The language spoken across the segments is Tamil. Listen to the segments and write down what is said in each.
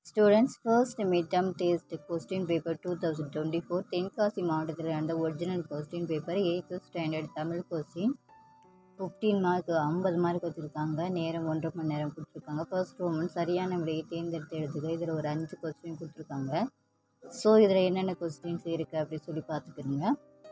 students first midterm test question paper two thousand twenty four Tenkasi மாவட்டத்தில் நடந்த original question paper eighth standard Tamil question fifteen mark ஐம்பது மார்க் வச்சுருக்காங்க நேரம் ஒன்றரை மணி நேரம் கொடுத்துருக்காங்க ஃபர்ஸ்ட் ரோமன் சரியான விடையை தேர்ந்தெடுத்து எழுதுக இதில் ஒரு அஞ்சு கொஸ்டின் கொடுத்துருக்காங்க ஸோ இதில் என்னென்ன கொஸ்டின்ஸ் இருக்குது அப்படின்னு சொல்லி பார்த்துக்கிறீங்க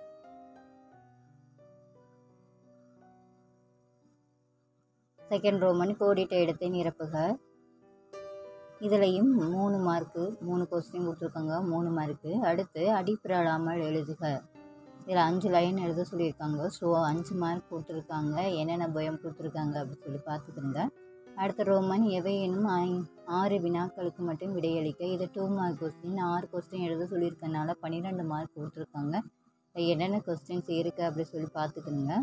செகண்ட் ரோமன் கோடிட்ட இடத்தை நிரப்புக இதுலேயும் மூணு மார்க்கு மூணு கொஸ்டின் கொடுத்துருக்காங்க மூணு மார்க்கு அடுத்து அடிப்பிரடாமல் எழுதுக இதில் அஞ்சு லைன் எழுத சொல்லியிருக்காங்க ஸோ அஞ்சு மார்க் கொடுத்துருக்காங்க என்னென்ன பயம் கொடுத்துருக்காங்க அப்படின்னு சொல்லி பார்த்துக்கிறங்க அடுத்த ரோமன் எவையேனும் ஐ- ஆறு வினாக்களுக்கு மட்டும் விடையளிக்க இது டூ மார்க் கொஸ்டின் ஆறு கொஸ்டின் எழுத சொல்லியிருக்கனால பன்னிரெண்டு மார்க் கொடுத்துருக்காங்க இதுல என்னென்ன கொஸ்டின்ஸ் இருக்குது அப்படி சொல்லி பார்த்துக்கணுங்க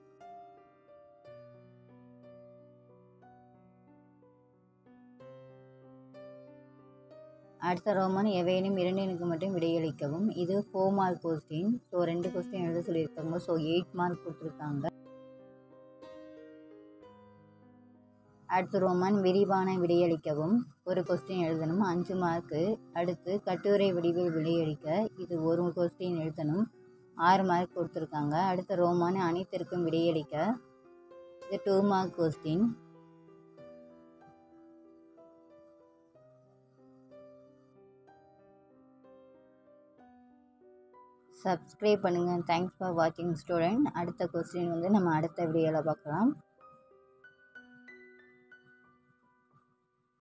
அடுத்த ரோமன் எவையேனும் இரண்டினுக்கு மட்டும் விடையளிக்கவும் இது ஃபோர் மார்க் கொஸ்டின் ஸோ ரெண்டு கொஸ்டின் எழுத சொல்லியிருக்காங்க ஸோ எயிட் மார்க் கொடுத்துருக்காங்க அடுத்து ரோமன் விரிவான விடையளிக்கவும் ஒரு கொஸ்டின் எழுதணும் அஞ்சு மார்க்கு அடுத்து கட்டுரை வடிவில் விடையளிக்க இது ஒரு கொஸ்டின் எழுதணும் ஆறு மார்க் கொடுத்துருக்காங்க அடுத்த ரோமன் அனைத்திற்கும் விடையளிக்க இது டூ மார்க் கொஸ்டின் சப்ஸ்கிரைப் பண்ணுங்கள் தேங்க்ஸ் ஃபார் வாட்சிங் ஸ்டூடெண்ட் அடுத்த கொஸ்டின் வந்து நம்ம அடுத்த வீடியோவில் பார்க்கலாம்